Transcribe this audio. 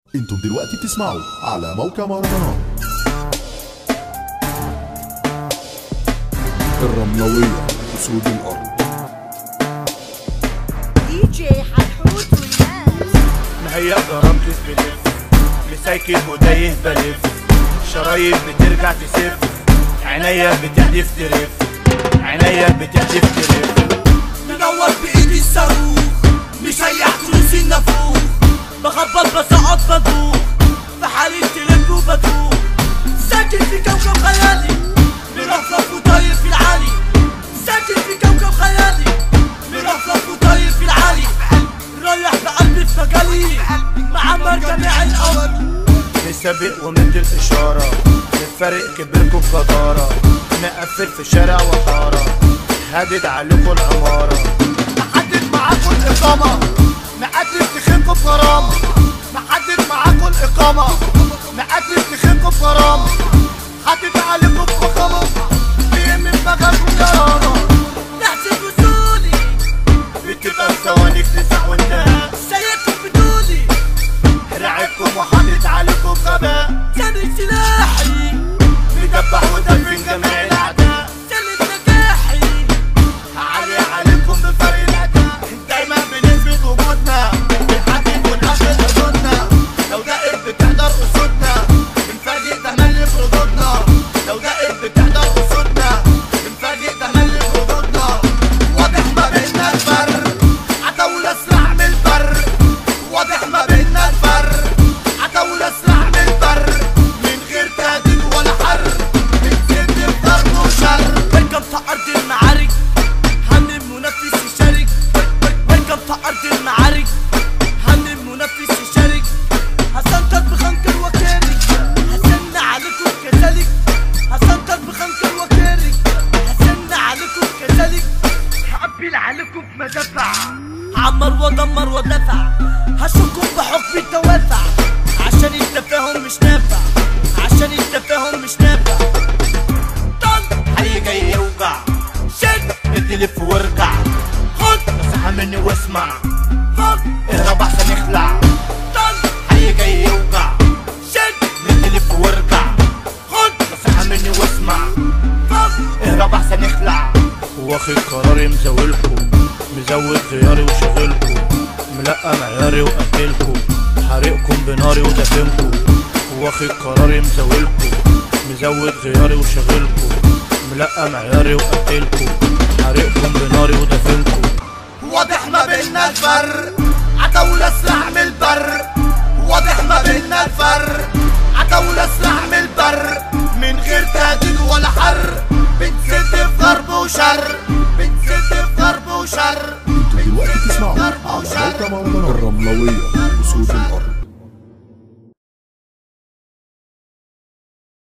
انتم دلوقتي بتسمعوا على موقع مهرجانات الرملوية أسود الأرض دي جي حتحوت والناس مهيأ رملة بلف مسايكل ودايه بلف شرايط بترجع تسف عينيا بتحدف ترف عينيا بتحدف ترف منور بايدي الصاروخ مسيح فلوس النافوخ بخبط بسقط بدوخ في حالي تلف وبدوخ ساكن في كوكب خيالي مرفرف وطاير في العالي ساكن في كوكب خيالي مرفرف وطاير في العالي رايح بقلبي في مجالي معمر جميع الارض مسابق ومد الإشارة الفرق كبركوا بجدارة مقفل في شارع وحارة هادد عليكوا العمارة محدد معاكوا الإقامة مقدم تخينكوا بغرامة محدد معاكوا الإقامة مقدم تخينكوا بغرامة حدد عليكوا بفخامة بيهم دماغكوا يا رانا نحسب وصولي بتبقى في ثواني تسع وانتهى سيدكم بدوني رعبكم وحدد عليكم غباء سند سلاحي مدبح ودفن جميع الأعداء سند نجاحي هعلي عليكم بفرق الأداء دايما بنثبت وجودنا بنحدد ونقفل حدودنا لو دقت بتحضر أسودنا بنفاجئ تملي في ردودنا لو دقت بتحضر أسودنا بنفاجئ تملي في ردودنا واضح ما بينا الفرق عتاولة أسرع من البر واضح ما بينا الفرق عتاولة أسرع من البر من غير تهديد ولا حر بنسد في ضرب وشر ويلكم في أرض المعارك هنم منافس يشارك ويلكم في أرض المعارك هنم منافس يشارك هسنتك بخنكر وكارك هسن عليكم كذلك هسنتك بخنكر وكارك هسن عليكم كذلك هقبل عليكم بمدافع عمر ودمر ودفع هشكم بحكم الدوافع عشان التفاهم مش نافع عشان التفاهم مش نافع طن حي جاي يوجع شد تلف وارجع خد نصيحة مني واسمع فوق اهرب احسن اخلع طن حي جاي يوجع شد تلف وارجع خد نصيحة مني واسمع فوق اهرب احسن اخلع واخد قراري مزاولكم مزود غياري وشغلكم ملقى معياري وقتلكم حارقكم بناري ودفنكم واخد قراري مزاولكم مزود غياري وشغلكم ملقى معياري وقتلكم حارقكم بناري ودفنكم واضح ما بينا الفرق عتاولة اسرع من البر واضح ما بينا الفرق عتاولة اسرع من البر من غير تهديد ولا حر بنسد في ضرب وشر بنسد في ضرب وشر انتم دلوقتي بتسمعوا ضرب على وشر موقع مهرجانات الرملوية أسود الأرض